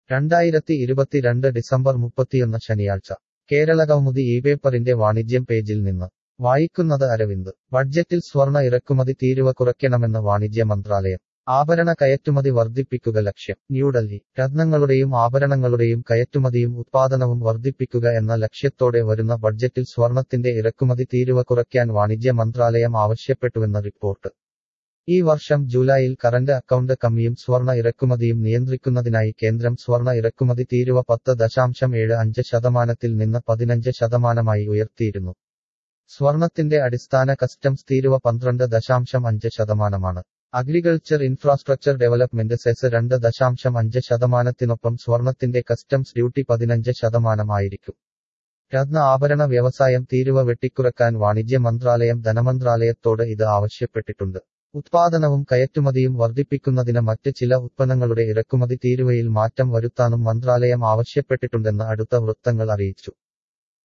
രണ്ടായിരത്തി ഇരുപത്തിരണ്ട് ഡിസംബർ മുപ്പത്തിയൊന്ന് ശനിയാഴ്ച കേരളകൗമുദി ഈ പേപ്പറിന്റെ വാണിജ്യം പേജിൽ നിന്ന് വായിക്കുന്നത് അരവിന്ദ് ബഡ്ജറ്റിൽ സ്വർണ ഇറക്കുമതി തീരുവ കുറയ്ക്കണമെന്ന് വാണിജ്യ മന്ത്രാലയം ആഭരണ കയറ്റുമതി വർദ്ധിപ്പിക്കുക ലക്ഷ്യം ന്യൂഡൽഹി രത്നങ്ങളുടെയും ആഭരണങ്ങളുടെയും കയറ്റുമതിയും ഉത്പാദനവും വർദ്ധിപ്പിക്കുക എന്ന ലക്ഷ്യത്തോടെ വരുന്ന ബഡ്ജറ്റിൽ സ്വർണത്തിന്റെ ഇറക്കുമതി തീരുവ കുറയ്ക്കാൻ വാണിജ്യ മന്ത്രാലയം ആവശ്യപ്പെട്ടുവെന്ന് റിപ്പോർട്ട് ഈ വർഷം ജൂലൈയിൽ കറന്റ് അക്കൗണ്ട് കമ്മിയും സ്വർണ ഇറക്കുമതിയും നിയന്ത്രിക്കുന്നതിനായി കേന്ദ്രം സ്വർണ ഇറക്കുമതി തീരുവ പത്ത് ദശാംശം ഏഴ് അഞ്ച് ശതമാനത്തിൽ നിന്ന് പതിനഞ്ച് ശതമാനമായി ഉയർത്തിയിരുന്നു സ്വർണത്തിന്റെ അടിസ്ഥാന കസ്റ്റംസ് തീരുവ പന്ത്രണ്ട് ദശാംശം അഞ്ച് ശതമാനമാണ് അഗ്രികൾച്ചർ ഇൻഫ്രാസ്ട്രക്ചർ ഡെവലപ്മെന്റ് സെസ് രണ്ട് ദശാംശം അഞ്ച് ശതമാനത്തിനൊപ്പം സ്വർണത്തിന്റെ കസ്റ്റംസ് ഡ്യൂട്ടി പതിനഞ്ച് ശതമാനമായിരിക്കും രത്ന ആഭരണ വ്യവസായം തീരുവ വെട്ടിക്കുറക്കാൻ വാണിജ്യ മന്ത്രാലയം ധനമന്ത്രാലയത്തോട് ഇത് ആവശ്യപ്പെട്ടിട്ടുണ്ട് ഉത്പാദനവും കയറ്റുമതിയും വർദ്ധിപ്പിക്കുന്നതിന് മറ്റ് ചില ഉത്പന്നങ്ങളുടെ ഇറക്കുമതി തീരുവയിൽ മാറ്റം വരുത്താനും മന്ത്രാലയം ആവശ്യപ്പെട്ടിട്ടുണ്ടെന്ന് അടുത്ത വൃത്തങ്ങൾ അറിയിച്ചു